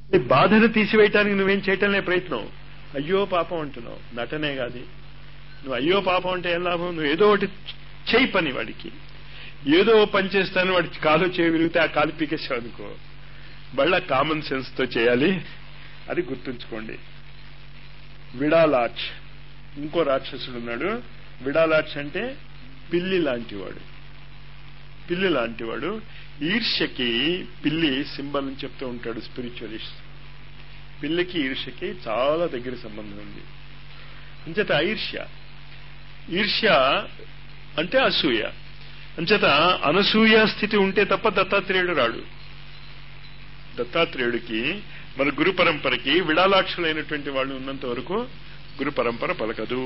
ఈ బాధను తీసివేయటానికి నువ్వేం చేయటంలే ప్రయత్నం అయ్యో పాపం అంటున్నావు నటనే కాదు నువ్వు అయ్యో పాపం అంటే ఏం లాభం నువ్వు ఏదో ఒకటి చేయి పని వాడికి ఏదో ఓ పని చేస్తాను వాడికి కాలు చేయి విరిగితే ఆ కాలు పీకేసావు అనుకో మళ్ళా కామన్ సెన్స్ తో చేయాలి అది గుర్తుంచుకోండి విడాలాచ్ ఇంకో రాక్షసుడు ఉన్నాడు విడాలాచ్ అంటే పిల్లి లాంటివాడు పిల్లి లాంటివాడు ఈర్ష్యకి పిల్లి సింబల్ అని చెప్తూ ఉంటాడు స్పిరిచువలిస్ట్ పిల్లికి ఈర్ష్యకి చాలా దగ్గర సంబంధం ఉంది అంచేత ఈర్ష్య ఈర్ష్య అంటే అసూయ అంచేత అనసూయ స్థితి ఉంటే తప్ప దత్తాత్రేయుడు రాడు దత్తాత్రేయుడికి మన గురు పరంపరకి విడాలాక్షులైనటువంటి వాళ్ళు ఉన్నంత వరకు గురు పరంపర పలకదు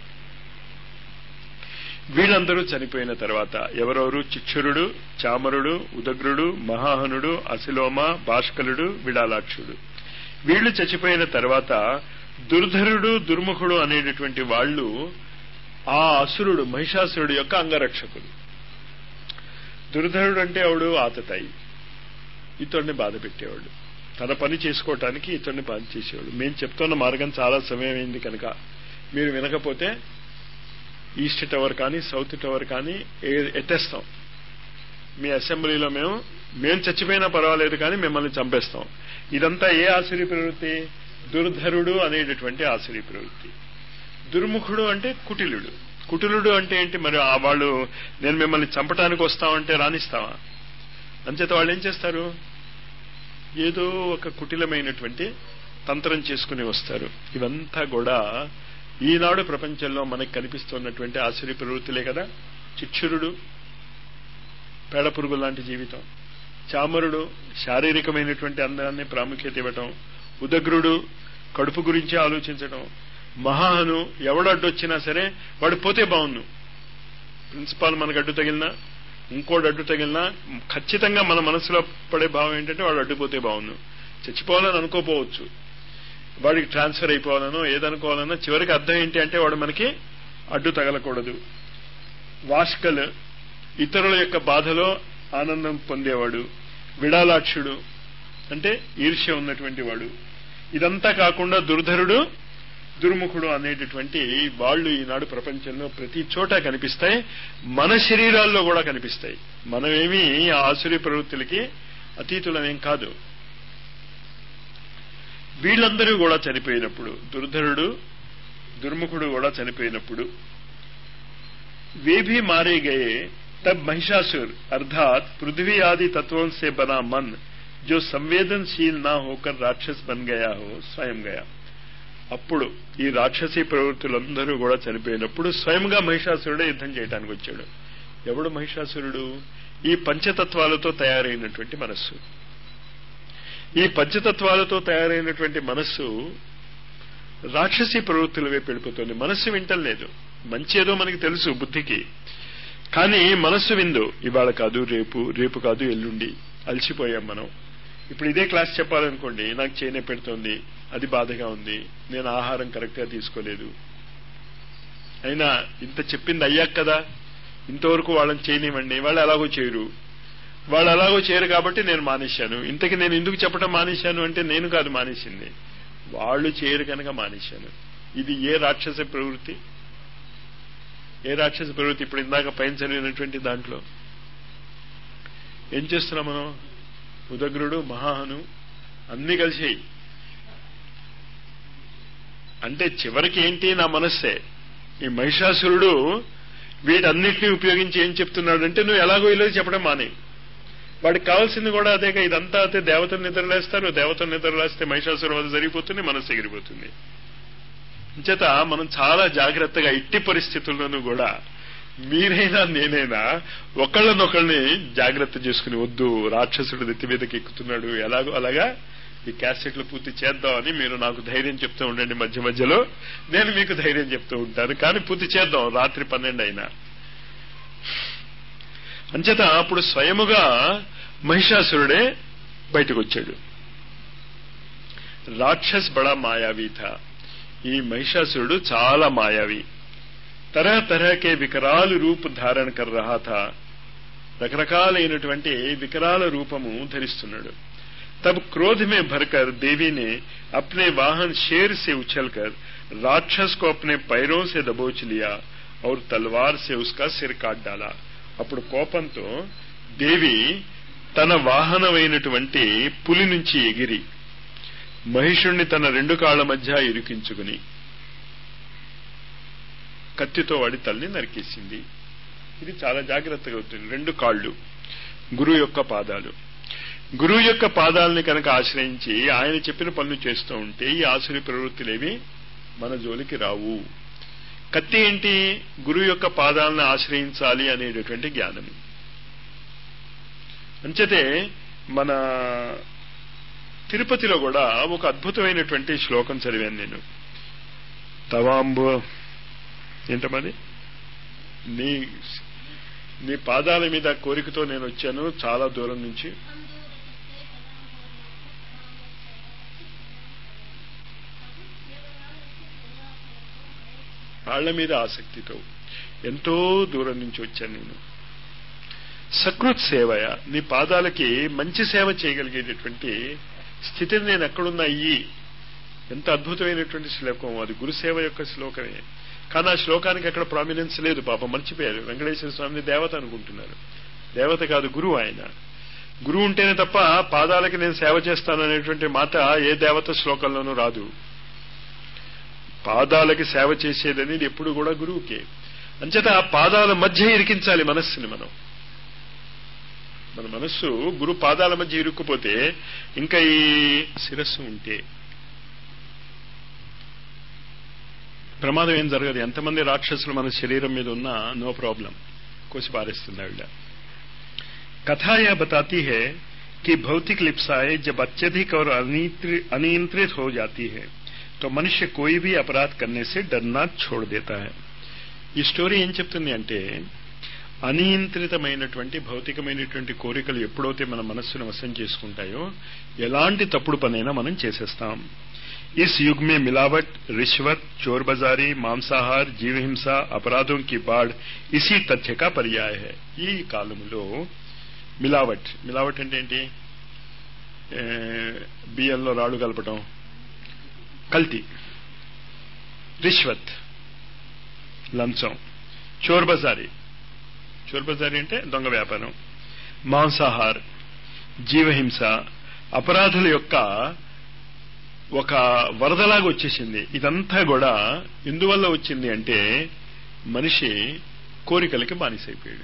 వీళ్ళందరూ చనిపోయిన తర్వాత ఎవరెవరు చిక్షురుడు చామరుడు ఉదగ్రుడు మహాహనుడు అసిలోమ భాష్కలుడు విడాలాక్షుడు వీళ్ళు చచ్చిపోయిన తర్వాత దుర్ధరుడు దుర్ముఖుడు అనేటటువంటి వాళ్ళు ఆ అసురుడు మహిషాసురుడు యొక్క అంగరక్షకుడు దుర్ధరుడు అంటే ఆవిడు ఆతతాయి ఇతడిని బాధ పెట్టేవాడు తన పని చేసుకోవటానికి ఇతడిని పని చేసేవాడు మేము చెప్తున్న మార్గం చాలా సమయమైంది కనుక మీరు వినకపోతే ఈస్ట్ టవర్ కానీ సౌత్ టవర్ కానీ ఎత్తేస్తాం మీ అసెంబ్లీలో మేము మేము చచ్చిపోయినా పర్వాలేదు కానీ మిమ్మల్ని చంపేస్తాం ఇదంతా ఏ ఆశ్చర్య ప్రవృత్తి దుర్ధరుడు అనేటటువంటి ఆశ్చర్య ప్రవృత్తి దుర్ముఖుడు అంటే కుటిలుడు కుటిలుడు అంటే ఏంటి మరి ఆ వాళ్ళు నేను మిమ్మల్ని చంపటానికి వస్తామంటే రాణిస్తావా అంచేత వాళ్ళు ఏం చేస్తారు ఏదో ఒక కుటిలమైనటువంటి తంత్రం చేసుకుని వస్తారు ఇవంతా కూడా ఈనాడు ప్రపంచంలో మనకు కనిపిస్తున్నటువంటి ఆశ్చర్య ప్రవృత్తులే కదా చిక్షురుడు పేడ పురుగు లాంటి జీవితం చామరుడు శారీరకమైనటువంటి అందాన్ని ప్రాముఖ్యత ఇవ్వటం ఉదగ్రుడు కడుపు గురించి ఆలోచించడం మహాను ఎవడు అడ్డొచ్చినా సరే వాడు పోతే బాగుండు ప్రిన్సిపాల్ మనకు అడ్డు తగిలినా ఇంకోటి అడ్డు తగిలినా ఖచ్చితంగా మన మనసులో పడే భావం ఏంటంటే వాడు అడ్డుపోతే బాగుండు చచ్చిపోవాలని అనుకోపోవచ్చు వాడికి ట్రాన్స్ఫర్ అయిపోవాలనో ఏదనుకోవాలనో చివరికి అర్థం ఏంటి అంటే వాడు మనకి అడ్డు తగలకూడదు వాష్కల్ ఇతరుల యొక్క బాధలో ఆనందం పొందేవాడు విడాలాక్షుడు అంటే ఈర్ష్య ఉన్నటువంటి వాడు ఇదంతా కాకుండా దుర్ధరుడు దుర్ముఖుడు అనేటటువంటి వాళ్ళు ఈనాడు ప్రపంచంలో ప్రతి చోట కనిపిస్తాయి మన శరీరాల్లో కూడా కనిపిస్తాయి మనమేమి ఆ ఆసురి ప్రవృత్తులకి అతీతులమేం కాదు వీళ్ళందరూ కూడా చనిపోయినప్పుడు దుర్ధరుడు దుర్ముఖుడు కూడా చనిపోయినప్పుడు వేభి మారే గయే తబ్ మహిషాసుర్ అర్థాత్ పృథ్వీ ఆది తత్వం సే బనా మన్ जो संवेदनशील ना होकर రాక్షస్ బన్ గయా హో స్వయం గయా అప్పుడు ఈ రాక్షసీ ప్రవృత్తులందరూ కూడా చనిపోయినప్పుడు స్వయంగా మహిషాసురుడే యుద్ధం చేయడానికి వచ్చాడు ఎవడు మహిషాసురుడు ఈ పంచతత్వాలతో తయారైనటువంటి మనస్సు ఈ పంచతత్వాలతో తయారైనటువంటి మనస్సు రాక్షసీ ప్రవృత్తుల వైపు వెళ్ళిపోతుంది మనస్సు వింటలేదు మంచి ఏదో మనకి తెలుసు బుద్ధికి కానీ మనస్సు విందు ఇవాళ కాదు రేపు రేపు కాదు ఎల్లుండి అలసిపోయాం మనం ఇప్పుడు ఇదే క్లాస్ చెప్పాలనుకోండి నాకు చేయనే పెడుతోంది అది బాధగా ఉంది నేను ఆహారం కరెక్ట్ గా తీసుకోలేదు అయినా ఇంత చెప్పింది అయ్యాక కదా ఇంతవరకు వాళ్ళని చేయనివ్వండి వాళ్ళు ఎలాగో చేయరు వాళ్ళు ఎలాగో చేయరు కాబట్టి నేను మానేశాను ఇంతకి నేను ఎందుకు చెప్పడం మానేశాను అంటే నేను కాదు మానేసింది వాళ్ళు చేయరు కనుక మానేశాను ఇది ఏ రాక్షస ప్రవృత్తి ఏ రాక్షస ప్రవృత్తి ఇప్పుడు ఇందాక పైన చదివినటువంటి దాంట్లో ఏం చేస్తున్నాం మనం ఉదగ్రుడు మహాహను అన్ని కలిసాయి అంటే చివరికి ఏంటి నా మనస్సే ఈ మహిషాసురుడు వీటన్నిటినీ ఉపయోగించి ఏం చెప్తున్నాడంటే నువ్వు ఎలాగో ఇలా చెప్పడం మానే వాడికి కావాల్సింది కూడా అదేగా ఇదంతా అయితే దేవతలు నిద్రలేస్తారు దేవతలు నిద్రలేస్తే మహిషాసురు వద్ద జరిగిపోతుంది మనస్సు ఎగిరిపోతుంది చేత మనం చాలా జాగ్రత్తగా ఇట్టి పరిస్థితుల్లోనూ కూడా మీరైనా నేనైనా ఒకళ్ళనొకళ్ళని జాగ్రత్త చేసుకుని వద్దు రాక్షసుడు నెత్తి మీదకి ఎక్కుతున్నాడు ఎలాగో అలాగా ఈ క్యాసెట్లు పూర్తి చేద్దామని మీరు నాకు ధైర్యం చెప్తూ ఉండండి మధ్య మధ్యలో నేను మీకు ధైర్యం చెప్తూ ఉంటాను కానీ పూర్తి చేద్దాం రాత్రి పన్నెండు అయినా అంచేత అప్పుడు స్వయముగా మహిషాసురుడే బయటకు వచ్చాడు రాక్షస్ బడా మాయావీ థా ఈ మహిషాసురుడు చాలా మాయావి तरह तरह के వికరాలు రూప్ ధారణ కర్ రహా థా రకరకాలైనటువంటి వికరాల రూపము ధరిస్తున్నాడు तब क्रोध में भरकर देवी ने अपने वाहन शेर से उछलकर राक्षस को अपने पैरों से दबोच लिया और तलवार से उसका सिर काट डाला అప్పుడు కోపంతో దేవి తన వాహనమైనటువంటి పులి నుంచి ఎగిరి మహిషుణ్ణి తన రెండు కాళ్ల మధ్య ఇరికించుకుని కత్తితో వాడి తల్లి నరికేసింది ఇది చాలా జాగ్రత్తగా అవుతుంది రెండు కాళ్ళు గురువు యొక్క పాదాలు గురువు యొక్క పాదాలని కనుక ఆశ్రయించి ఆయన చెప్పిన పనులు చేస్తూ ఉంటే ఈ ఆసురి ప్రవృత్తులేవి మన జోలికి రావు కత్తి ఏంటి గురువు యొక్క పాదాలను ఆశ్రయించాలి అనేటటువంటి జ్ఞానం అంచేతే మన తిరుపతిలో కూడా ఒక అద్భుతమైనటువంటి శ్లోకం చదివాను నేను తవాంబు ఏంటమది నీ నీ పాదాల మీద కోరికతో నేను వచ్చాను చాలా దూరం నుంచి కాళ్ల మీద ఆసక్తితో ఎంతో దూరం నుంచి వచ్చాను నేను సకృత్ సేవయ నీ పాదాలకి మంచి సేవ చేయగలిగేటటువంటి స్థితిని నేను ఎక్కడున్నా అయ్యి ఎంత అద్భుతమైనటువంటి శ్లోకం అది గురుసేవ యొక్క శ్లోకమే కానీ ఆ శ్లోకానికి అక్కడ ప్రామినెన్స్ లేదు పాపం మర్చిపోయారు వెంకటేశ్వర స్వామిని దేవత అనుకుంటున్నారు దేవత కాదు గురువు ఆయన గురువు ఉంటేనే తప్ప పాదాలకి నేను సేవ చేస్తాను అనేటువంటి మాట ఏ దేవత శ్లోకంలోనూ రాదు పాదాలకి సేవ చేసేదనేది ఎప్పుడు కూడా గురువుకే అంచేత ఆ పాదాల మధ్య ఇరికించాలి మనస్సుని మనం మన మనస్సు గురు పాదాల మధ్య ఇరుక్కుపోతే ఇంకా ఈ శిరస్సు ఉంటే ప్రమాదం ఏం జరగదు ఎంతమంది రాక్షసులు మన శరీరం మీద ఉన్నా నో ప్రాబ్లం కోసి పారేస్తుంది ఆవిడ कथा यह बताती है कि भौतिक लिप्साएं जब अत्यधिक और अनियंत्रित हो जाती है तो मनुष्य कोई भी अपराध करने से डरना छोड़ देता है ఈ స్టోరీ ఏం చెప్తుంది అంటే అనియంత్రితమైనటువంటి భౌతికమైనటువంటి కోరికలు ఎప్పుడైతే మన మనస్సును వశం చేసుకుంటాయో ఎలాంటి తప్పుడు పనైనా మనం చేసేస్తాం इस युग में मिलावट रिश्वत चोर बाजारी मांसाहार जीव हिंसा अपराधों की बाढ़ इसी तथ्य का पर्याय है ఈ కాలంలో మిలావట్ మిలావట్ అంటే ఏంటి బియ్యంలో రాళ్ళు కలపటం కల్తీ రిష్వత్ లంచం చోర్ బజారీ చోర్ బజారీ అంటే దొంగ వ్యాపారం మాంసాహార్ జీవహింస అపరాధుల యొక్క ఒక వరదలాగా వచ్చేసింది ఇదంతా కూడా ఎందువల్ల వచ్చింది అంటే మనిషి కోరికలకి బానిసైపోయాడు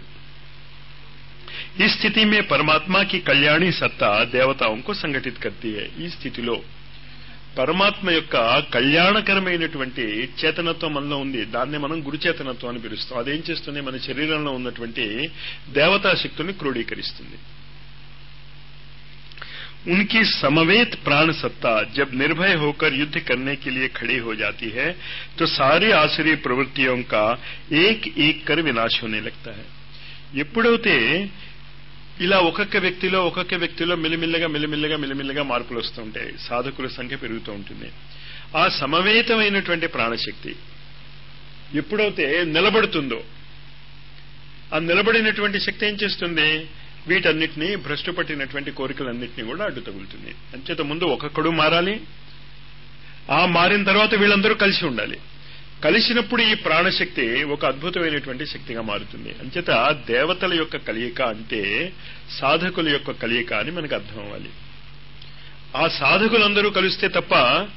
ఈ స్థితి మే పరమాత్మా కి కళ్యాణి సత్తా దేవతాంకు సంఘటిత కర్తీ ఈ స్థితిలో పరమాత్మ యొక్క కళ్యాణకరమైనటువంటి చేతనత్వం మనలో ఉంది దాన్ని మనం గురు చేతనత్వం అని పిలుస్తాం అదేం చేస్తుంది మన శరీరంలో ఉన్నటువంటి దేవతా శక్తుల్ని క్రోడీకరిస్తుంది उनकी समवेत प्राण सत्ता जब निर्भय होकर युद्ध करने के लिए खड़ी हो जाती है तो सारी आसुरी प्रवृत्तियों का एक एक कर विनाश होने लगता है ఎప్పుడైతే ఇలా ఒక్కొక్క వ్యక్తిలో ఒక్కొక్క వ్యక్తిలో మెల్లిమెల్లగా మెల్లిమెల్లగా మెల్లిమెల్లగా మార్పులు వస్తూ ఉంటాయి సాధకుల సంఖ్య పెరుగుతూ ఉంటుంది ఆ సమవేతమైనటువంటి ప్రాణశక్తి ఎప్పుడైతే నిలబడుతుందో ఆ నిలబడినటువంటి శక్తి ఏం చేస్తుంది వీటన్నిటినీ భ్రష్టు పట్టినటువంటి కోరికలన్నింటినీ కూడా అడ్డు తగులుతుంది అంచేత ముందు ఒక్కొక్కడు మారాలి ఆ మారిన తర్వాత వీళ్ళందరూ కలిసి ఉండాలి కలిసినప్పుడు ఈ ప్రాణశక్తి ఒక అద్భుతమైనటువంటి శక్తిగా మారుతుంది అంచేత దేవతల యొక్క కలియిక అంటే సాధకుల యొక్క కలియిక అని మనకు అర్థం అవ్వాలి ఆ సాధకులందరూ కలిస్తే తప్ప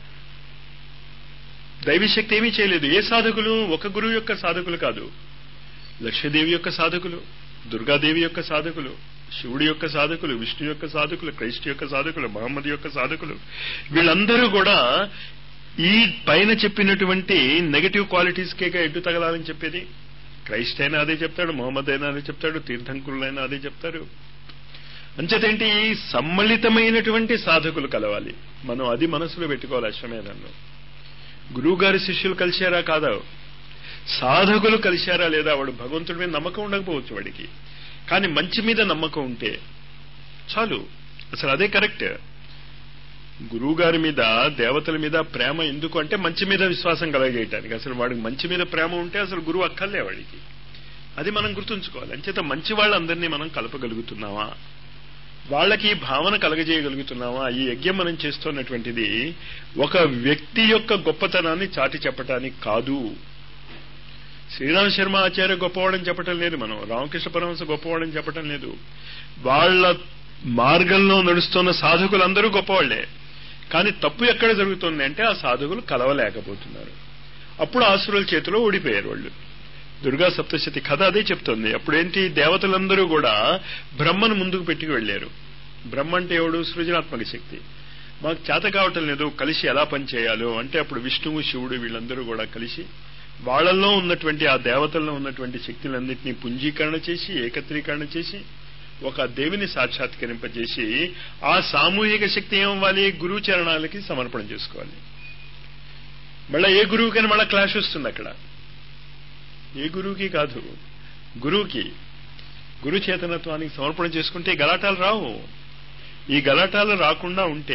దైవశక్తి ఏమీ చేయలేదు ఏ సాధకులు ఒక గురువు యొక్క సాధకులు కాదు లక్ష్మీదేవి యొక్క సాధకులు దుర్గాదేవి యొక్క సాధకులు శివుడి యొక్క సాధకులు విష్ణు యొక్క సాధకులు క్రైస్ట్ యొక్క సాధకులు మహమ్మద్ యొక్క సాధకులు వీళ్ళందరూ కూడా ఈ పైన చెప్పినటువంటి నెగటివ్ క్వాలిటీస్కే ఎడ్డు తగలాలని చెప్పేది క్రైస్ట్ అయినా అదే చెప్తాడు మొహమ్మద్ అయినా అదే చెప్తాడు తీర్థంకులైనా అదే చెప్తారు అంచేతేంటి సమ్మళితమైనటువంటి సాధకులు కలవాలి మనం అది మనసులో పెట్టుకోవాలి అశ్వమేధంలో గురువుగారి శిష్యులు కలిశారా కాదా సాధకులు కలిశారా లేదా వాడు భగవంతుడి మీద నమ్మకం ఉండకపోవచ్చు వాడికి కానీ మంచి మీద నమ్మకం ఉంటే చాలు అసలు అదే కరెక్ట్ గురువు గారి మీద దేవతల మీద ప్రేమ ఎందుకు అంటే మంచి మీద విశ్వాసం కలగజేయటానికి అసలు వాడికి మంచి మీద ప్రేమ ఉంటే అసలు గురువు అక్కర్లే వాడికి అది మనం గుర్తుంచుకోవాలి అంచేత మంచి వాళ్ళందరినీ మనం కలపగలుగుతున్నావా వాళ్ళకి ఈ భావన కలగజేయగలుగుతున్నామా ఈ యజ్ఞం మనం చేస్తున్నటువంటిది ఒక వ్యక్తి యొక్క గొప్పతనాన్ని చాటి చెప్పటానికి కాదు శ్రీరామ్ శర్మ ఆచార్య గొప్పవాడని చెప్పటం లేదు మనం రామకృష్ణ పరమహంస గొప్పవాడని చెప్పటం లేదు వాళ్ళ మార్గంలో నడుస్తున్న సాధకులందరూ గొప్పవాళ్లే కానీ తప్పు ఎక్కడ జరుగుతుంది అంటే ఆ సాధకులు కలవలేకపోతున్నారు అప్పుడు ఆసురుల చేతిలో ఓడిపోయారు వాళ్ళు దుర్గా సప్తశతి కథ అదే చెప్తుంది అప్పుడేంటి దేవతలందరూ కూడా బ్రహ్మను ముందుకు పెట్టుకు వెళ్లారు బ్రహ్మ అంటే ఎవడు సృజనాత్మక శక్తి మాకు చేత కావటం లేదు కలిసి ఎలా పనిచేయాలో అంటే అప్పుడు విష్ణువు శివుడు వీళ్ళందరూ కూడా కలిసి వాళ్ళల్లో ఉన్నటువంటి ఆ దేవతల్లో ఉన్నటువంటి శక్తులన్నింటినీ పుంజీకరణ చేసి ఏకత్రీకరణ చేసి ఒక దేవిని సాక్షాత్కరింపజేసి ఆ సామూహిక శక్తి ఏమవ్వాలి గురువు చరణాలకి సమర్పణ చేసుకోవాలి మళ్ళా ఏ గురువుకని మళ్ళా క్లాష్ వస్తుంది అక్కడ ఏ గురువుకి కాదు గురువుకి గురు చేతనత్వానికి సమర్పణ చేసుకుంటే ఈ గలాటాలు రావు ఈ గలాటాలు రాకుండా ఉంటే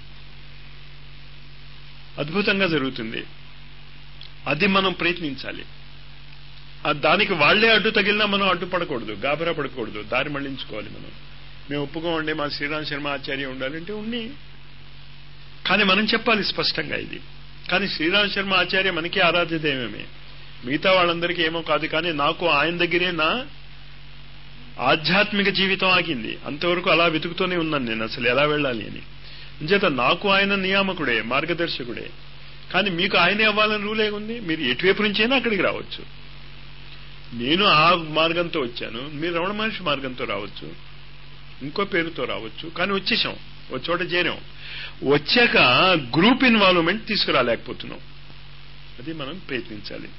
అద్భుతంగా జరుగుతుంది అది మనం ప్రయత్నించాలి దానికి వాళ్లే అడ్డు తగిలినా మనం అడ్డుపడకూడదు గాబరా పడకూడదు దారి మళ్లించుకోవాలి మనం మేము ఒప్పుకోండి మా శ్రీరామ్ శర్మ ఆచార్య ఉండాలంటే ఉండి కానీ మనం చెప్పాలి స్పష్టంగా ఇది కానీ శ్రీరామ్ శర్మ ఆచార్య మనకి ఆరాధ్య దైవమే మిగతా వాళ్ళందరికీ ఏమో కాదు కానీ నాకు ఆయన దగ్గరే నా ఆధ్యాత్మిక జీవితం ఆగింది అంతవరకు అలా వెతుకుతూనే ఉన్నాను నేను అసలు ఎలా వెళ్ళాలి అని అంచేత నాకు ఆయన నియామకుడే మార్గదర్శకుడే కానీ మీకు ఆయనే అవ్వాలని రూలే ఉంది మీరు ఎటువైపు నుంచైనా అక్కడికి రావచ్చు నేను ఆ మార్గంతో వచ్చాను మీరు రమణ మహర్షి మార్గంతో రావచ్చు ఇంకో పేరుతో రావచ్చు కానీ వచ్చేసాం ఒక చోట చేరాం వచ్చాక గ్రూప్ ఇన్వాల్వ్మెంట్ తీసుకురాలేకపోతున్నాం అది మనం ప్రయత్నించాలి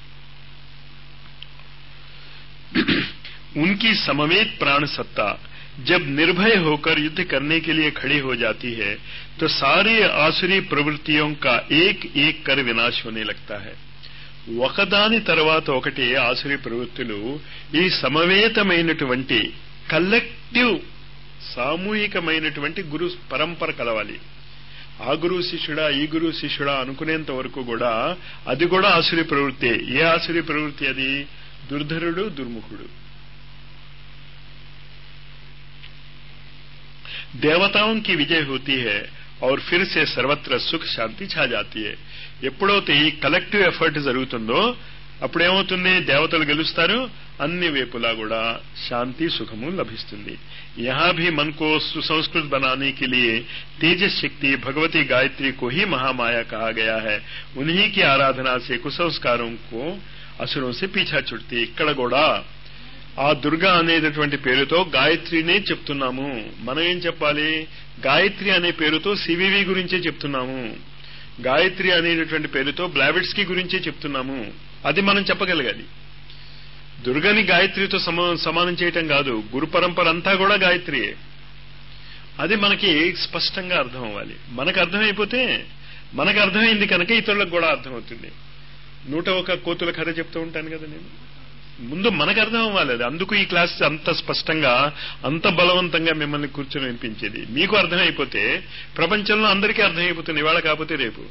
उनकी समवेत प्राण सत्ता जब निर्भय होकर युद्ध करने के लिए खड़ी हो जाती है तो सारी आसुरी प्रवृत्तियों का एक एक कर विनाश होने लगता है ఒకదాని తర్వాత ఒకటి ఆసురి ప్రవృత్తులు ఈ సమవేతమైనటువంటి కలెక్టివ్ సామూహికమైనటువంటి గురు పరంపర కలవాలి ఆ గురువు శిష్యుడా ఈ గురువు శిష్యుడా అనుకునేంత వరకు కూడా అది కూడా ఆసురి ప్రవృత్తి ఏ ఆసురి ప్రవృత్తి అది దుర్ధరుడు దుర్ముఖుడు देवताओं की विजय होती है और फिर से सर्वत्र సుఖ శాంతి ఛా జాతి ఎప్పుడైతే ఈ కలెక్టివ్ ఎఫర్ట్ జరుగుతుందో అప్పుడేమవుతుంది దేవతలు గెలుస్తారు అన్ని వైపులా కూడా శాంతి సుఖము లభిస్తుంది यहाँ भी मन को सुसंस्कृत बनाने के लिए तेजस शक्ति भगवती गायत्री को ही महामाया कहा गया है उन्हीं की आराधना से कुसंस्कारों को అసురం से పీछా చుడితే ఇక్కడ కూడా ఆ దుర్గా అనేటటువంటి పేరుతో గాయత్రినే చెప్తున్నాము మనం ఏం చెప్పాలి గాయత్రి అనే పేరుతో సివివి గురించే చెప్తున్నాము గాయత్రి అనేటటువంటి పేరుతో బ్లావిడ్స్ కి గురించే చెప్తున్నాము అది మనం చెప్పగలగాలి దుర్గని గాయత్రితో సమానం చేయటం కాదు గురు పరంపర అంతా కూడా గాయత్రియే అది మనకి స్పష్టంగా అర్థం అవ్వాలి మనకు అర్థమైపోతే మనకు అర్థమైంది కనుక ఇతరులకు కూడా అర్థమవుతుంది నూట ఒక కోతుల కథ చెప్తూ ఉంటాను కదా నేను ముందు మనకు అర్థం అవ్వాలి అది అందుకు ఈ క్లాస్ అంత స్పష్టంగా అంత బలవంతంగా మిమ్మల్ని కూర్చొని వినిపించేది మీకు అర్థమైపోతే ప్రపంచంలో అందరికీ అర్థమైపోతుంది ఇవాళ కాకపోతే రేపు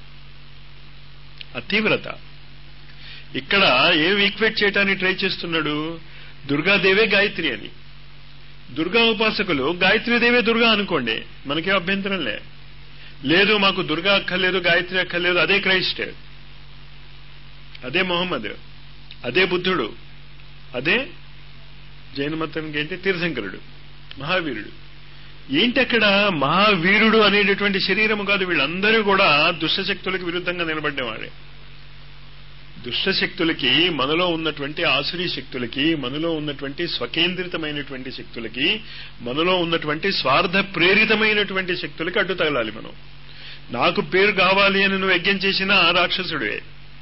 ఆ తీవ్రత ఇక్కడ ఏం ఈక్వేట్ చేయడానికి ట్రై చేస్తున్నాడు దుర్గాదేవే గాయత్రి అని దుర్గా ఉపాసకులు గాయత్రీదేవే దుర్గా అనుకోండి మనకేం అభ్యంతరం లే లేదు మాకు దుర్గా అక్కర్లేదు గాయత్రి అక్కర్లేదు అదే క్రైస్ట్ అదే మొహమ్మద్ అదే బుద్ధుడు అదే జైన మతానికి ఏంటి తీర్థంకరుడు మహావీరుడు ఏంటి అక్కడ మహావీరుడు అనేటటువంటి శరీరము కాదు వీళ్ళందరూ కూడా దుష్టశక్తులకు విరుద్ధంగా నిలబడ్డేవాడే దుష్టశక్తులకి మనలో ఉన్నటువంటి ఆసురీ శక్తులకి మనలో ఉన్నటువంటి స్వకేంద్రితమైనటువంటి శక్తులకి మనలో ఉన్నటువంటి స్వార్థ ప్రేరితమైనటువంటి శక్తులకి అడ్డు తగలాలి మనం నాకు పేరు కావాలి అని నువ్వు యజ్ఞం చేసినా రాక్షసుడే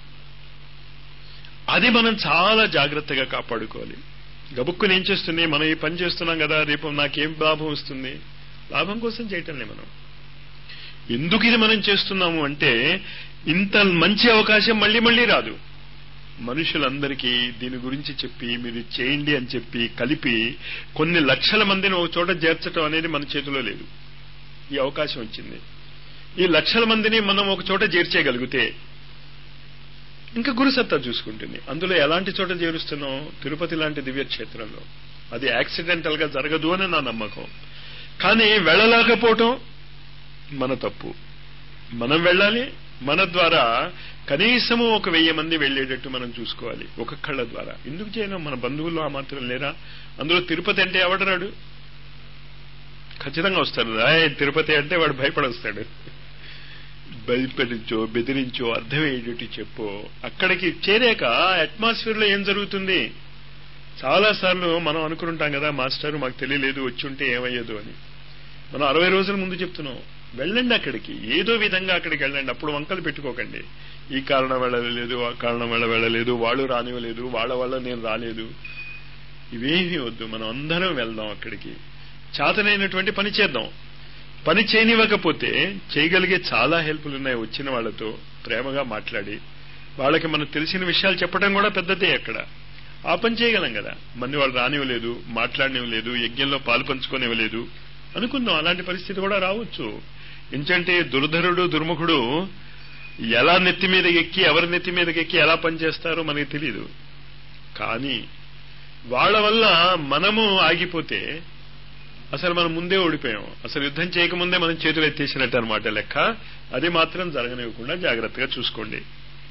అది మనం చాలా జాగ్రత్తగా కాపాడుకోవాలి గబుక్కుని ఏం చేస్తుంది మనం ఈ పని చేస్తున్నాం కదా రేపు నాకేం లాభం వస్తుంది లాభం కోసం చేయటంలే మనం ఎందుకు ఇది మనం చేస్తున్నాము అంటే ఇంత మంచి అవకాశం మళ్ళీ మళ్ళీ రాదు మనుషులందరికీ దీని గురించి చెప్పి మీరు చేయండి అని చెప్పి కలిపి కొన్ని లక్షల మందిని ఒక చోట చేర్చడం అనేది మన చేతిలో లేదు ఈ అవకాశం వచ్చింది ఈ లక్షల మందిని మనం ఒక చోట చేర్చేయగలిగితే ఇంకా గురుసత్తా చూసుకుంటుంది అందులో ఎలాంటి చోట చేరుస్తున్నాం తిరుపతి లాంటి దివ్యక్షేత్రంలో అది యాక్సిడెంటల్ గా జరగదు అని నా నమ్మకం కానీ వెళ్ళలేకపోవటం మన తప్పు మనం వెళ్ళాలి మన ద్వారా కనీసము ఒక వెయ్యి మంది వెళ్లేటట్టు మనం చూసుకోవాలి ఒక్కొక్కళ్ళ ద్వారా ఎందుకు చేయలేం మన బంధువుల్లో ఆ మాత్రం లేరా అందులో తిరుపతి అంటే ఎవడరాడు ఖచ్చితంగా వస్తాడు రాయ్ తిరుపతి అంటే వాడు భయపడొస్తాడు భయపడించో బెదిరించో అర్థమయ్యేటి చెప్పు అక్కడికి చేరాక అట్మాస్ఫియర్ లో ఏం జరుగుతుంది చాలా సార్లు మనం అనుకుంటాం కదా మాస్టర్ మాకు తెలియలేదు వచ్చుంటే ఏమయ్యేదు అని మనం అరవై రోజుల ముందు చెప్తున్నాం వెళ్ళండి అక్కడికి ఏదో విధంగా అక్కడికి వెళ్ళండి అప్పుడు వంకలు పెట్టుకోకండి ఈ కారణం వెళ్ళలేదు ఆ కారణం వల్ల వెళ్ళలేదు వాళ్ళు రానివ్వలేదు వాళ్ళ వల్ల నేను రాలేదు ఇవేమీ వద్దు మనం అందరం వెళ్దాం అక్కడికి చేతనైనటువంటి పని చేద్దాం పని చేయనివ్వకపోతే చేయగలిగే చాలా హెల్ప్లు ఉన్నాయి వచ్చిన వాళ్ళతో ప్రేమగా మాట్లాడి వాళ్ళకి మనకు తెలిసిన విషయాలు చెప్పడం కూడా పెద్దదే అక్కడ ఆ పని చేయగలం కదా మన్ని వాళ్ళు రానివ్వలేదు మాట్లాడనివ్వలేదు యజ్ఞంలో పాలు పంచుకోనివ్వలేదు అనుకుందాం అలాంటి పరిస్థితి కూడా రావచ్చు ఎంచంటే దుర్ధరుడు దుర్ముఖుడు ఎలా నెత్తి మీద ఎక్కి ఎవరి నెత్తి మీదకి ఎక్కి ఎలా పనిచేస్తారో మనకి తెలియదు కానీ వాళ్ళ వల్ల మనము ఆగిపోతే అసలు మనం ముందే ఓడిపోయాం అసలు యుద్ధం చేయకముందే మనం చేతులు ఎత్తేసినట్టు అనమాట లెక్క అది మాత్రం జరగనివ్వకుండా జాగ్రత్తగా చూసుకోండి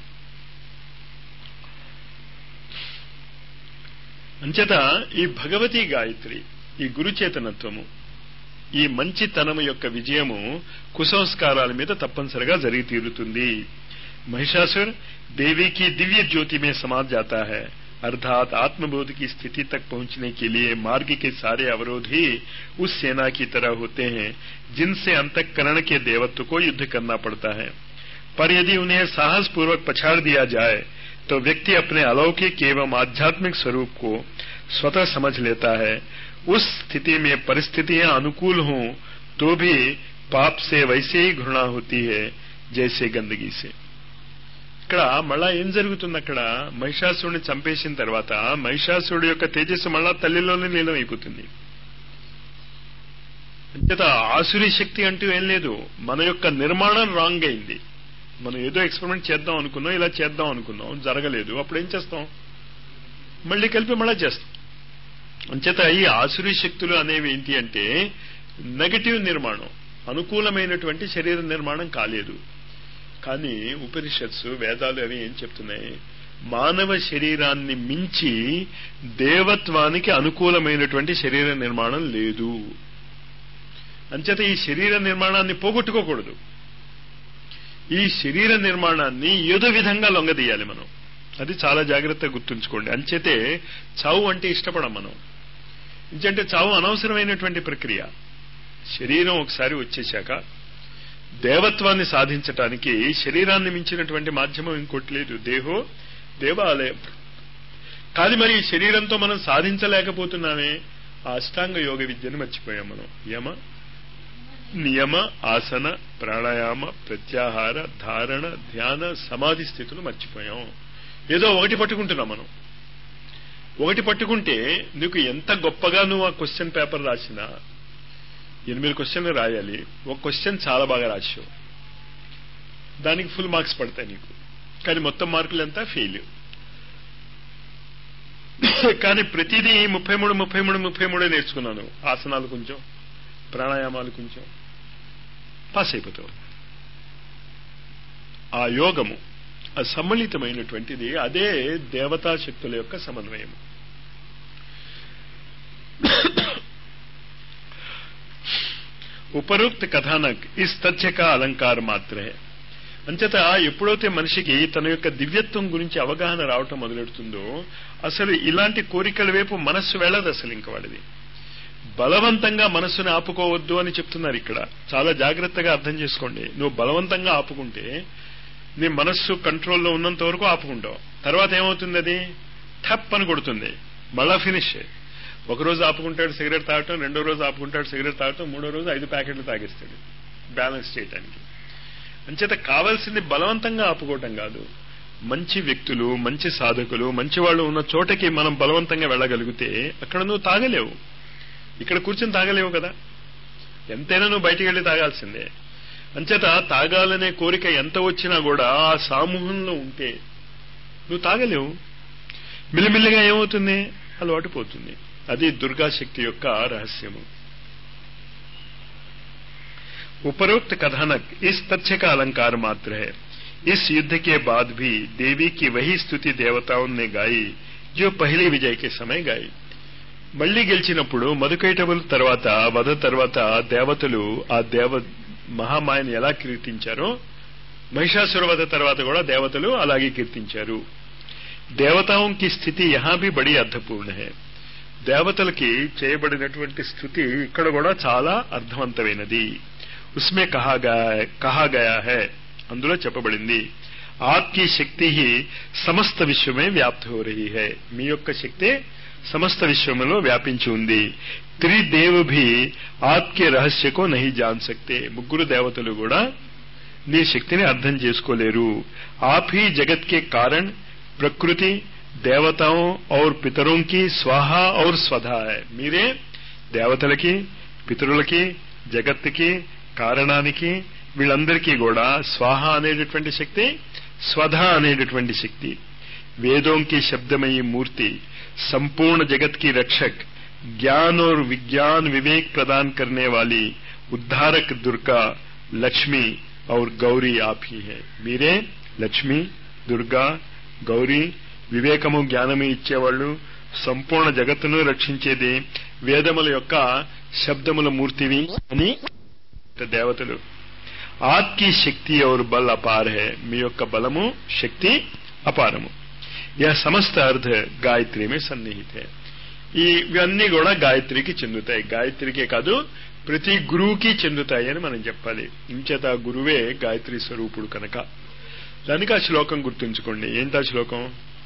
అంచేత ఈ భగవతీ గాయత్రి ఈ గురుచేతనత్వము ఈ మంచితనము యొక్క విజయము కుసంస్కారాల మీద తప్పనిసరిగా జరిగి తీరుతుంది महिषासुर देवी की दिव्य ज्योति में समा जाता है अर्थात आत्मबोध की स्थिति तक पहुंचने के लिए मार्ग के सारे अवरोध ही उस सेना की तरह होते हैं जिनसे अंतकरण के देवत्व को युद्ध करना पड़ता है पर यदि उन्हें साहस पूर्वक पछाड़ दिया जाए तो व्यक्ति अपने अलौकिक एवं आध्यात्मिक स्वरूप को स्वतः समझ लेता है उस स्थिति में परिस्थितियां अनुकूल हों तो भी पाप से वैसे ही घृणा होती है जैसे गंदगी से ఇక్కడ మళ్ళా ఏం జరుగుతుంది అక్కడ మహిషాసుడిని చంపేసిన తర్వాత మహిషాసుడి యొక్క తేజస్సు మళ్ళా తల్లిలోనే లీలం అయిపోతుంది అంచేత ఆసురి శక్తి అంటూ ఏం లేదు మన యొక్క నిర్మాణం రాంగ్ అయింది మనం ఏదో ఎక్స్పెరిమెంట్ చేద్దాం అనుకున్నాం ఇలా చేద్దాం అనుకున్నాం జరగలేదు అప్పుడు ఏం చేస్తాం మళ్ళీ కలిపి మళ్ళా చేస్తాం అంచేత ఈ ఆసురి శక్తులు అనేవి ఏంటి అంటే నెగటివ్ నిర్మాణం అనుకూలమైనటువంటి శరీర నిర్మాణం కాలేదు కానీ ఉపనిషత్స్ వేదాలు అవి ఏం చెప్తున్నాయి మానవ శరీరాన్ని మించి దేవత్వానికి అనుకూలమైనటువంటి శరీర నిర్మాణం లేదు అంచేత ఈ శరీర నిర్మాణాన్ని పోగొట్టుకోకూడదు ఈ శరీర నిర్మాణాన్ని ఏదో విధంగా లొంగదీయాలి మనం అది చాలా జాగ్రత్తగా గుర్తుంచుకోండి అంచేతే చావు అంటే ఇష్టపడం మనం ఎందుకంటే చావు అనవసరమైనటువంటి ప్రక్రియ శరీరం ఒకసారి వచ్చేశాక దేవత్వాన్ని సాధించటానికి శరీరాన్ని మించినటువంటి మాధ్యమం ఇంకోటి లేదు దేహో దేవాలయం కాదు మరి ఈ శరీరంతో మనం సాధించలేకపోతున్నామే ఆ అష్టాంగ యోగ విద్యను మర్చిపోయాం మనం యమ నియమ ఆసన ప్రాణాయామ ప్రత్యాహార ధారణ ధ్యాన సమాధి స్థితులు మర్చిపోయాం ఏదో ఒకటి పట్టుకుంటున్నాం మనం ఒకటి పట్టుకుంటే నీకు ఎంత గొప్పగా నువ్వు ఆ క్వశ్చన్ పేపర్ రాసినా ఎనిమిది క్వశ్చన్లు రాయాలి ఒక క్వశ్చన్ చాలా బాగా రాసావు దానికి ఫుల్ మార్క్స్ పడతాయి నీకు కానీ మొత్తం మార్కులు ఎంత ఫెయిల్ కానీ ప్రతిదీ ముప్పై మూడు ముప్పై మూడు ముప్పై మూడే నేర్చుకున్నాను ఆసనాలు కొంచెం ప్రాణాయామాలు కొంచెం పాస్ అయిపోతావు ఆ యోగము ఆ సమ్మిళితమైనటువంటిది అదే దేవతా శక్తుల యొక్క సమన్వయము ఉపరోక్త కథానక్ ఇస్ తథ్య కా అలంకార మాత్రమే అంచేత ఎప్పుడైతే మనిషికి తన యొక్క దివ్యత్వం గురించి అవగాహన రావటం మొదలెడుతుందో అసలు ఇలాంటి కోరికల వైపు మనస్సు వెళ్ళదు అసలు ఇంక వాడిది బలవంతంగా మనస్సుని ఆపుకోవద్దు అని చెప్తున్నారు ఇక్కడ చాలా జాగ్రత్తగా అర్థం చేసుకోండి నువ్వు బలవంతంగా ఆపుకుంటే నీ మనస్సు కంట్రోల్లో ఉన్నంత వరకు ఆపుకుంటావు తర్వాత ఏమవుతుంది అది థప్ అని కొడుతుంది మళ్ళా ఫినిష్ ఒకరోజు ఆపుకుంటాడు సిగరెట్ తాగటం రెండో రోజు ఆపుకుంటాడు సిగరెట్ తాగటం మూడో రోజు ఐదు ప్యాకెట్లు తాగిస్తాడు బ్యాలెన్స్ చేయటానికి అంచేత కావాల్సింది బలవంతంగా ఆపుకోవటం కాదు మంచి వ్యక్తులు మంచి సాధకులు మంచి వాళ్ళు ఉన్న చోటకి మనం బలవంతంగా వెళ్ళగలిగితే అక్కడ నువ్వు తాగలేవు ఇక్కడ కూర్చొని తాగలేవు కదా ఎంతైనా నువ్వు బయటికి వెళ్ళి తాగాల్సిందే అంచేత తాగాలనే కోరిక ఎంత వచ్చినా కూడా ఆ సమూహంలో ఉంటే నువ్వు తాగలేవు మిల్లిమిల్లిగా ఏమవుతుంది అలవాటు పోతుంది అది దుర్గాశక్తి యొక్క రహస్యము उपरोक्त कथानक इस तथ्य का अलंकार मात्र है इस युद्ध के बाद भी देवी की वही स्तुति देवताओं ने गाई जो पहले विजय के समय गाई మళ్లీ గెలిచినప్పుడు మధుకైటవుల తర్వాత వధ తర్వాత దేవతలు ఆ దేవ మహామాయను ఎలా కీర్తించారో మహిషాసుర వధ తర్వాత కూడా దేవతలు అలాగే కీర్తించారు దేవతాओं की స్థితి యహా भी बड़ी అర్థపూర్ణ है దేవతలకి చేయబడినటువంటి స్థుతి ఇక్కడ కూడా చాలా అర్థవంతమైనది ఉస్మే కహా గయా కహా గయా హై అందులో చెప్పబడింది ఆప్కి శక్తి హి సమస్త విశ్వమే వ్యాప్త హో రహీ హై మీ యొక్క శక్తి సమస్త విశ్వములో వ్యాపించి ఉంది త్రిదేవ్ భీ ఆప్కే రహస్యకో నహి జాన్ సక్తే ముగ్గురు దేవతలు కూడా నీ శక్తిని అర్థం చేసుకోలేరు ఆప్ హీ జగత్ కే కారణ్ ప్రకృతి దేవతాओं और పితరోं की స్వాహా और స్వధా है మీరే దేవతలకి పితరులకి జగత్తుకి కారణానికి వీళ్ళందరికీ కూడా స్వాహ అనేటటువంటి శక్తి స్వధ అనేటటువంటి శక్తి వేదోं की शब्दमयी मूर्ति संपूर्ण जगत की रक्षक ज्ञान और विज्ञान विवेक प्रदान करने वाली उद्धारक दुर्गा लक्ष्मी और गौरी आप ही है మీరే లక్ష్మి దుర్గా గౌరీ వివేకము జ్ఞానము ఇచ్చేవాళ్ళు సంపూర్ణ జగత్తును రక్షించేది వేదముల యొక్క శబ్దముల మూర్తివి అని దేవతలు ఆత్కి శక్తి और బల్ అపార్ హే మీ యొక్క బలము శక్తి అపారము యह సమస్త అర్థ గాయత్రి మే సన్నిహిత హై ఈ ఇవన్నీ కూడా గాయత్రికి చెందుతాయి గాయత్రికే కాదు ప్రతి గురువుకి చెందుతాయి అని మనం చెప్పాలి ఇంచేత గురువే గాయత్రి స్వరూపుడు కనుక దానికి ఆ శ్లోకం గుర్తుంచుకోండి ఏంటి ఆ శ్లోకం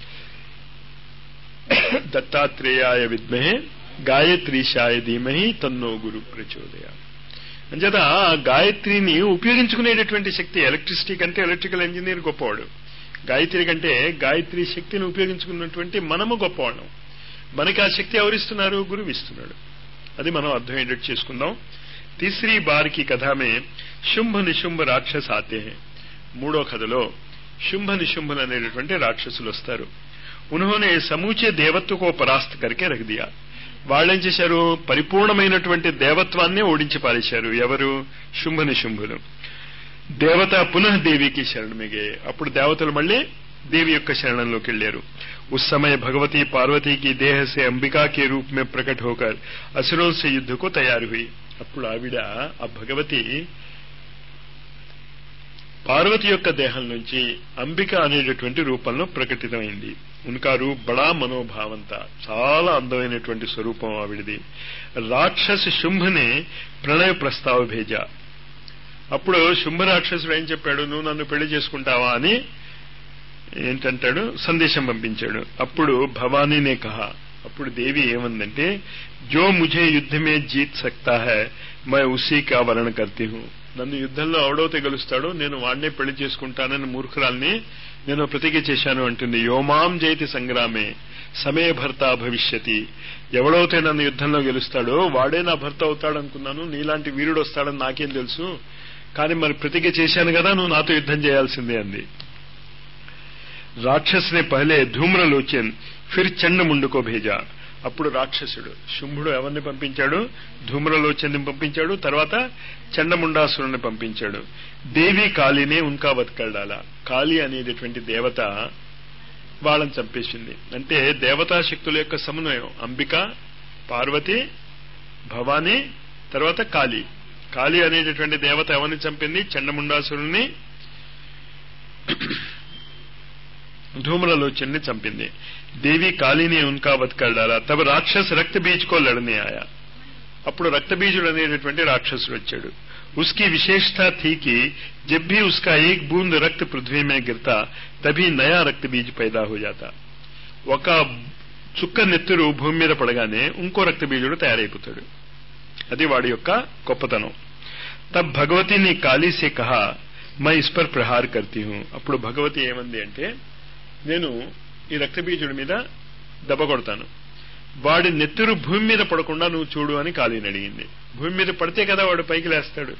దత్తాత్రేయాయ విద్మహే గాయత్రీశాయ ధీమహి తన్నో గురు ప్రచోదయ అంచేత ఆ గాయత్రిని ఉపయోగించుకునేటటువంటి శక్తి ఎలక్ట్రిసిటీ కంటే ఎలక్ట్రికల్ ఇంజనీర్ గొప్పవాడు గాయత్రి కంటే గాయత్రి శక్తిని ఉపయోగించుకున్నటువంటి మనము గొప్పవాళ్ళం మనకి ఆ శక్తి ఎవరిస్తున్నారు గురువు ఇస్తున్నాడు అది మనం అర్థమయ్యేటట్టు చేసుకుందాం తీసరీ బార్ కి కథమే శుంభ నిశుంభ రాక్షస ఆతే హై మూడో కథలో శుంభ నిశుంభులు అనేటటువంటి రాక్షసులు వస్తారు ఉన్హోనే సమూచే దేవత్వకో పరాస్త కరికే రఖ దియా వాళ్ళేం చేశారు పరిపూర్ణమైనటువంటి దేవత్వాన్నే ఓడించి పారేశారు ఎవరు శుంభ నిశుంభులు దేవత పునః దేవికి శరణమిగే అప్పుడు దేవతలు మళ్ళీ देवी యొక్క శరణంలోకి వెళ్ళారు उस समय भगवती पार्वती की देह से अंबिका के रूप में प्रकट होकर असुरों से युद्ध को तैयार हुई అప్పుడు ఆవిడ ఆ భగవతి పార్వతి యొక్క దేహం నుంచి అంబిక అనేటటువంటి రూపంలో ప్రకటితమైంది ఉన్కా రూప్ బడా మనోభావంత చాలా అందమైనటువంటి స్వరూపం ఆవిడిది రాక్షస శుంభనే ప్రణయ ప్రస్తావ భేజా అప్పుడు శుంభ రాక్షసుడు ఏం చెప్పాడు నువ్వు నన్ను పెళ్లి చేసుకుంటావా అని ఏంటంటాడు సందేశం పంపించాడు అప్పుడు భవానీనే కహా అప్పుడు దేవి ఏమందంటే జో ముझे యుద్ధ మే జీత్ సక్తా హై మై ఉసీ కా వరణ కర్తీ హూ నన్ను యుద్ధంలో ఎవడైతే గెలుస్తాడో నేను వాడినే పెళ్లి చేసుకుంటానని మూర్ఖురాల్ని నేను ప్రతిజ్ఞ చేశాను అంటుంది యోమాం జయతి సంగ్రామే సమే భర్త భవిష్యతి ఎవడైతే నన్ను యుద్ధంలో గెలుస్తాడో వాడే నా భర్త అవుతాడనుకున్నాను నీలాంటి వీరుడు వస్తాడని నాకేం తెలుసు కానీ మరి ప్రతిజ్ఞ చేశాను కదా నువ్వు నాతో యుద్ధం చేయాల్సిందే అంది రాక్షస్ నే పహలే ధూమ్రలోచన్ ఫిర్ చండముండుకో భేజా అప్పుడు రాక్షసుడు శుంభుడు ఎవరిని పంపించాడు ధూమ్రలోచన్ని పంపించాడు తర్వాత చండముండాసురుని పంపించాడు దేవి కాళీనే ఉన్కా బతకడాల కాళీ అనేటటువంటి దేవత వాళ్ళని చంపేసింది అంటే దేవతా శక్తుల యొక్క సమన్వయం అంబిక పార్వతి భవానీ తర్వాత కాళీ కాళీ అనేటటువంటి దేవత ఎవరిని చంపింది చండముండాసురుణ్ణి धूम्रलोचन ने चंपिंदे देवी काली ने उनका वध कर डाला तब राक्षस रक्त बीज को लड़ने आया అప్పుడు రక్తబీజుడు అనేటటువంటి రాక్షసుడు వచ్చాడు उसकी विशेषता थी कि जब भी उसका एक बूंद रक्त पृथ्वी में गिरता तभी नया रक्त बीज पैदा हो जाता ఒక చుక్క నెత్తురు భూమి మీద పడగానే ఇంకో రక్తబీజుడు తయారైపోతాడు అది వాడి యొక్క గొప్పతనం తబ్ భగవతిని కాళీ సే కహా మై ఇస్ పర్ ప్రహార్ కర్తీ హూ అప్పుడు భగవతి ఏమంది అంటే నేను ఈ రక్తబీజుడి మీద దెబ్బ కొడతాను వాడి నెత్తురు భూమి మీద పడకుండా నువ్వు చూడు అని కాళీని అడిగింది భూమి మీద పడితే కదా వాడు పైకి లేస్తాడు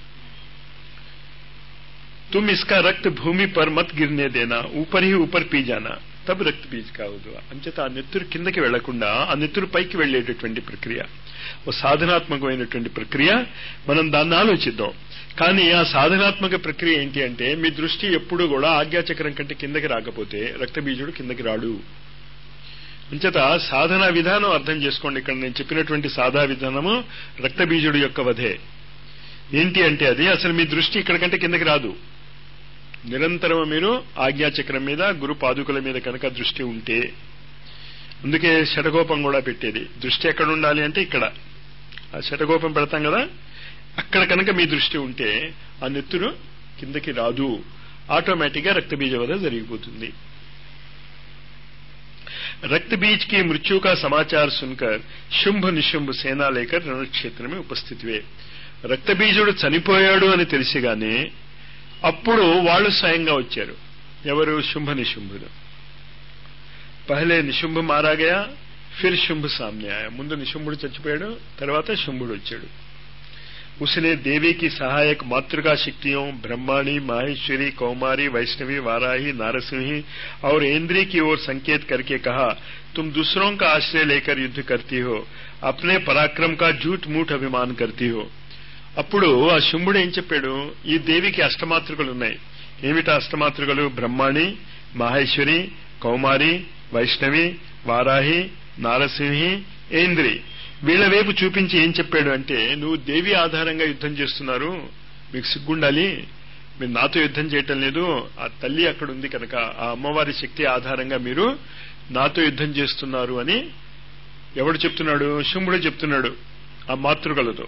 तुम इसका रक्त भूमि पर मत गिरने देना ऊपर ही ऊपर पी जाना తబ్ రక్త బీజ్ కావద్దు అంచేత ఆ నెత్తురు కిందకి వెళ్లకుండా ఆ నెత్తురు పైకి వెళ్లేటటువంటి ప్రక్రియ ఓ సాధనాత్మకమైనటువంటి ప్రక్రియ మనం దాన్ని ఆలోచిద్దాం కానీ ఆ సాధనాత్మక ప్రక్రియ ఏంటి అంటే మీ దృష్టి ఎప్పుడు కూడా ఆజ్ఞాచక్రం కంటే కిందకి రాకపోతే రక్తబీజుడు కిందకి రాడు అంచేత సాధన విధానం అర్థం చేసుకోండి ఇక్కడ నేను చెప్పినటువంటి సాధా విధానము రక్తబీజుడు యొక్క వధే ఏంటి అంటే అది అసలు మీ దృష్టి ఇక్కడ కంటే కిందకి రాదు నిరంతరం మీరు ఆజ్ఞాచక్రం మీద గురు పాదుకుల మీద కనుక దృష్టి ఉంటే అందుకే శటగోపం కూడా పెట్టేది దృష్టి ఎక్కడ ఉండాలి అంటే ఇక్కడ ఆ శటగోపం పెడతాం కదా అక్కడ కనుక మీ దృష్టి ఉంటే ఆ నెత్తురు కిందకి రాదు ఆటోమేటిక్ గా రక్తబీజ వధ జరిగిపోతుంది रक्त बीज की मृत्यु का समाचार सुनकर శుంభ నిశుంభ సేనా లేకర్ రణక్షేత్రమే ఉపస్థితివే రక్తబీజుడు చనిపోయాడు అని తెలిసిగానే అప్పుడు వాళ్ళు స్వయంగా వచ్చారు ఎవరు శుంభ నిశుంభుడు పహలే నిశుంభ మారా గయా ఫిర్ శుంభ సామ్నే ఆయా ముందు నిశుంభుడు చచ్చిపోయాడు తర్వాత శుంభుడు వచ్చాడు उसने देवी की सहायक मातृका शक्तियों ब्रह्माणी माहेश्वरी कौमारी वैष्णवी वाराही नारसिंही और इंद्री की ओर संकेत करके कहा तुम दूसरों का आश्रय लेकर युद्ध करती हो अपने पराक्रम का झूठ मूठ अभिमान करती हो అప్పుడు ఆ శుంభుడు ఏం చెప్పాడు ఈ దేవికి అష్టమాతృకలు ఉన్నాయి ఏమిటా అష్టమాతృకలు బ్రహ్మాణి మాహేశ్వరి కౌమారి వైష్ణవి వారాహి నారసింహి ఏంద్రి వీళ్ల వైపు చూపించి ఏం చెప్పాడు అంటే నువ్వు దేవి ఆధారంగా యుద్ధం చేస్తున్నారు మీకు సిగ్గుండాలి మీరు నాతో యుద్ధం చేయటం లేదు ఆ తల్లి అక్కడ ఉంది కనుక ఆ అమ్మవారి శక్తి ఆధారంగా మీరు నాతో యుద్ధం చేస్తున్నారు అని ఎవడు చెప్తున్నాడు శుంభుడు చెప్తున్నాడు ఆ మాతృకలతో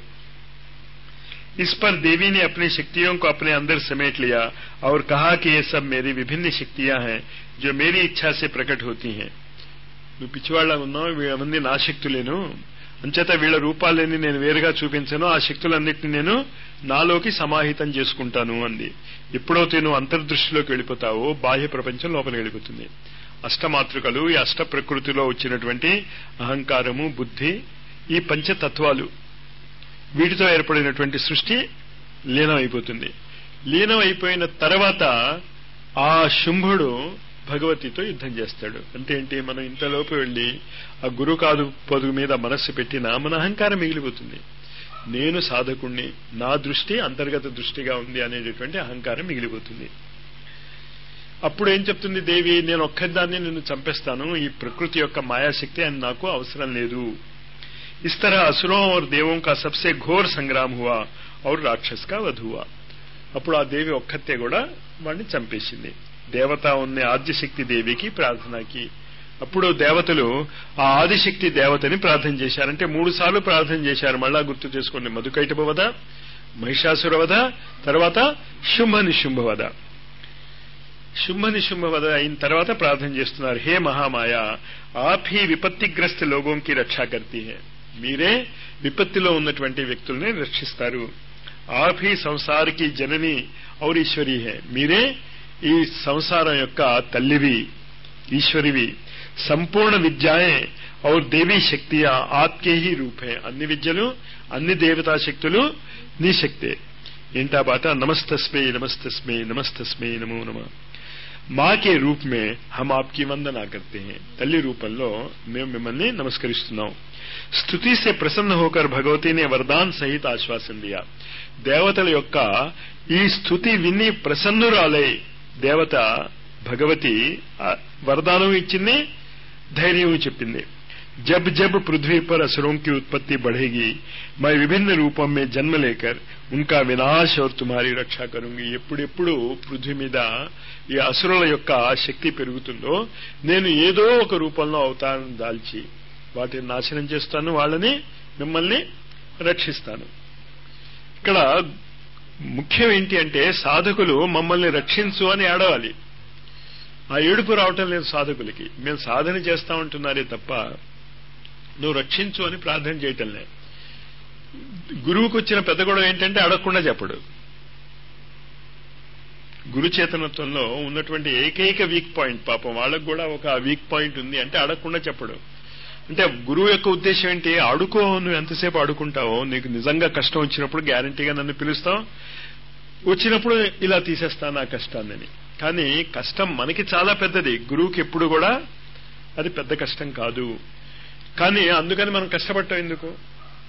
इस पर देवी ने अपनी शक्तियों को अपने अंदर समेट लिया और कहा कि ये सब मेरी विभिन्न शक्तियां हैं जो मेरी इच्छा से प्रकट होती हैं నువ్వు పిచ్చివాళ్ళ ఉన్నావు వీళ్ళమంది నా శక్తులేను అంచేత వీళ్ళ రూపాలని నేను వేరుగా చూపించను ఆ శక్తులన్నింటినీ నేను నాలోకి సమాహితం చేసుకుంటాను అంది ఎప్పుడైతే నువ్వు అంతర్దృష్టిలోకి వెళ్ళిపోతావో బాహ్య ప్రపంచం లోపలికి వెళ్ళిపోతుంది అష్టమాతృకలు ఈ అష్ట ప్రకృతిలో వచ్చినటువంటి అహంకారము బుద్ధి ఈ పంచతత్వాలు వీటితో ఏర్పడినటువంటి సృష్టి లీనమైపోతుంది లీనం అయిపోయిన తర్వాత ఆ శుంభుడు భగవతితో యుద్ధం చేస్తాడు అంటే ఏంటి మనం ఇంతలోపు వెళ్లి ఆ గురు కాదు పొదుగు మీద మనస్సు పెట్టినా మన అహంకారం మిగిలిపోతుంది నేను సాధకుణ్ణి నా దృష్టి అంతర్గత దృష్టిగా ఉంది అనేటటువంటి అహంకారం మిగిలిపోతుంది అప్పుడు ఏం చెప్తుంది దేవి నేను ఒక్కదాన్ని నిన్ను చంపేస్తాను ఈ ప్రకృతి యొక్క మాయాశక్తి అని నాకు అవసరం లేదు इस तरह असुरों और देवों का सबसे घोर संग्राम हुआ और राक्षस का वध हुआ అప్పుడు ఆ దేవి ఒక్కతే కూడా వాడిని చంపేసింది దేవత ఉన్న ఆద్యశక్తి దేవికి ప్రార్థనకి అప్పుడు దేవతలు ఆ ఆదిశక్తి దేవతని ప్రార్థన చేశారంటే మూడు సార్లు ప్రార్థన చేశారు మళ్ళా గుర్తు చేసుకోండి మధుకైటభ వధ మహిషాసుర వధ తర్వాత శుంభ నిశుంభ వధ శుంభ నిశుంభ వధ అయిన తర్వాత ప్రార్థన చేస్తున్నారు హే మహామాయ ఆప్ హీ విపత్తిగ్రస్త లోగోం కి రక్షా కర్తీ హే మీరే విపత్తిలో ఉన్నటువంటి వ్యక్తుల్ని రక్షిస్తారు ఆప్ హీ సంసారికి జనని ఔర్ ఈశ్వరి హే మీరే ఈ సంసారం యొక్క తల్లివి ఈశ్వరివి సంపూర్ణ విద్యాయే ఔర్ దేవీ శక్తి ఆప్కే హీ రూపే అన్ని విద్యలు అన్ని దేవతా శక్తులు నీ శక్తే ఏంటా బాట నమస్తస్మే నమస్తస్మే నమస్తస్మే నమో నమ మా కే రూప్ మే హమ్ ఆప్కి వందనా కర్తే హే తల్లి రూపంలో మేము మిమ్మల్ని నమస్కరిస్తున్నాం స్థుతి సే ప్రసన్న హోకర్ భగవతినే వరదాన్ సహిత ఆశ్వాసం దియా దేవతల యొక్క ఈ స్థుతి విని ప్రసన్నురాలై దేవత భగవతి వరదానం ఇచ్చింది ధైర్యం చెప్పింది जब जब पृथ्वी पर असुरों की उत्पत्ति बढ़ेगी मैं विभिन्न रूपों में जन्म लेकर उनका వినాశ और तुम्हारी రక్ష కరుంగి ఎప్పుడెప్పుడు పృథ్వీ మీద ఈ అసురుల యొక్క శక్తి పెరుగుతుందో నేను ఏదో ఒక రూపంలో అవతారం దాల్చి వాటిని నాశనం చేస్తాను వాళ్ళని మిమ్మల్ని రక్షిస్తాను ఇక్కడ ముఖ్యం ఏంటి అంటే సాధకులు మమ్మల్ని రక్షించు అని ఏడవాలి ఆ ఏడుపు రావటం లేదు సాధకులకి మేము సాధన చేస్తా ఉంటున్నారే తప్ప నువ్వు రక్షించు అని ప్రార్థన చేయటం లేదు గురువుకు వచ్చిన పెద్ద గొడవ ఏంటంటే అడగకుండా చెప్పడు గురు చేతనత్వంలో ఉన్నటువంటి ఏకైక వీక్ పాయింట్ పాపం వాళ్ళకు కూడా ఒక వీక్ పాయింట్ ఉంది అంటే అడగకుండా చెప్పడు అంటే గురువు యొక్క ఉద్దేశం ఏంటి అడుకో నువ్వు ఎంతసేపు అడుకుంటావో నీకు నిజంగా కష్టం వచ్చినప్పుడు గ్యారంటీగా నన్ను పిలుస్తావు వచ్చినప్పుడు ఇలా తీసేస్తాను ఆ కష్టాన్ని కానీ కష్టం మనకి చాలా పెద్దది గురువుకి ఎప్పుడు కూడా అది పెద్ద కష్టం కాదు కానీ అందుకని మనం కష్టపడటం ఎందుకు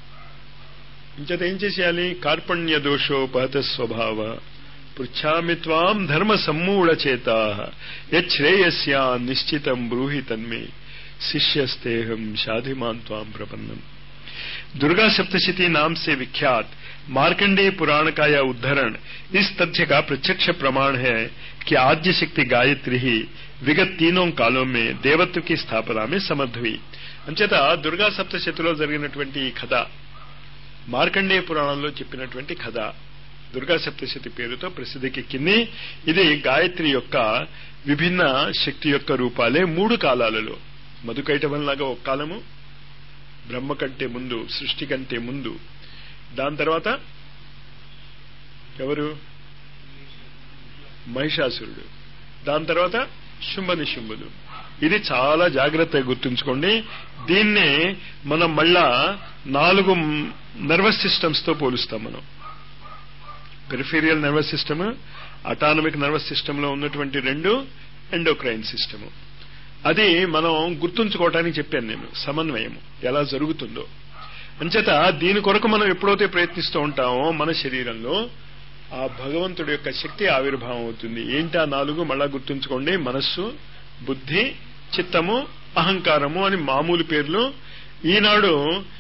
ఇంచేత ఏం చేసేయాలి కార్పణ్య దోషోపహత స్వభావ పృచ్ఛామి త్వాం ధర్మ సమ్మూఢ చేత యశ్రేయస్యా నిశ్చితం బ్రూహి తన్మే शिष्यस्तेहम शाधिमान त्वाम प्रपन्नम दुर्गा सप्तशती नाम से विख्यात मार्कंडेय पुराण का यह उद्धरण इस तथ्य का प्रत्यक्ष प्रमाण है कि आद्य शक्ति गायत्री ही विगत तीनों कालों में देवत्व की स्थापना में समर्थ हुई అంచేత దుర్గా సప్తశతిలో జరిగినటువంటి ఈ కథ మార్కండేయ పురాణంలో చెప్పినటువంటి కథ దుర్గా సప్తశతి పేరుతో ప్రసిద్ధికెక్కింది ఇది గాయత్రి యొక్క విభిన్న శక్తి యొక్క రూపాలే మూడు కాలాలలో మధుకైటవంలాగా ఒక కాలము బ్రహ్మ కంటే ముందు సృష్టి కంటే ముందు దాని తర్వాత ఎవరు మహిషాసురుడు దాని తర్వాత శుంభ నిశుంభులు ఇది చాలా జాగ్రత్తగా గుర్తుంచుకోండి దీన్నే మనం మళ్ళా నాలుగు నర్వస్ సిస్టమ్స్ తో పోలుస్తాం మనం peripheral nervous system autonomic nervous system లో ఉన్నటువంటి రెండు ఎండోక్రైన్ సిస్టమ్ అది మనం గుర్తుంచుకోవటానికి చెప్పాను నేను సమన్వయము ఎలా జరుగుతుందో అంచేత దీని కొరకు మనం ఎప్పుడైతే ప్రయత్నిస్తూ ఉంటామో మన శరీరంలో ఆ భగవంతుడి యొక్క శక్తి ఆవిర్భావం అవుతుంది ఏంటి ఆ నాలుగు మళ్ళా గుర్తుంచుకోండి మనస్సు బుద్ధి చిత్తము అహంకారము అని మామూలు పేర్లు ఈనాడు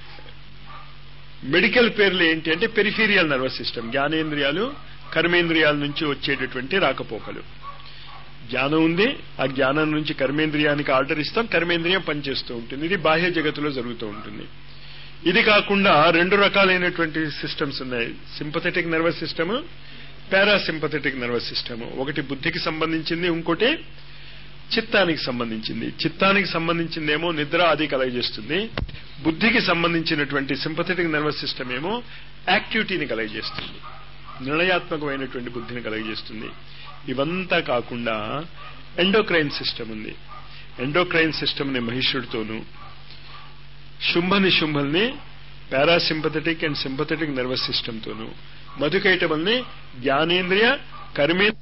మెడికల్ పేర్లు ఏంటి అంటే పెరిఫీరియల్ నర్వస్ సిస్టమ్ జ్ఞానేంద్రియాలు కర్మేంద్రియాల నుంచి వచ్చేటటువంటి రాకపోకలు జ్ఞానం ఉంది ఆ జ్ఞానం నుంచి కర్మేంద్రియానికి ఆర్డర్ ఇస్తాం కర్మేంద్రియం పనిచేస్తూ ఉంటుంది ఇది బాహ్య జగత్తులో జరుగుతూ ఉంటుంది ఇది కాకుండా రెండు రకాలైనటువంటి సిస్టమ్స్ ఉన్నాయి sympathetic nervous system parasympathetic nervous system ఒకటి బుద్ధికి సంబంధించింది ఇంకోటి చిత్తానికి సంబంధించింది చిత్తానికి సంబంధించిందేమో నిద్ర అది కలగజేస్తుంది బుద్ధికి సంబంధించినటువంటి సింపథెటిక్ నర్వస్ సిస్టమ్ ఏమో యాక్టివిటీని కలగజేస్తుంది నిర్ణయాత్మకమైనటువంటి బుద్ధిని కలగజేస్తుంది ఇవంతా కాకుండా ఎండోక్రైన్ సిస్టమ్ ఉంది ఎండోక్రైన్ సిస్టమ్ ని మహిషుడితోనూ శుంభ నిశుంభల్ని parasympathetic and sympathetic nervous system తోనూ మధుకైటమల్ని జ్ఞానేంద్రియ కర్మే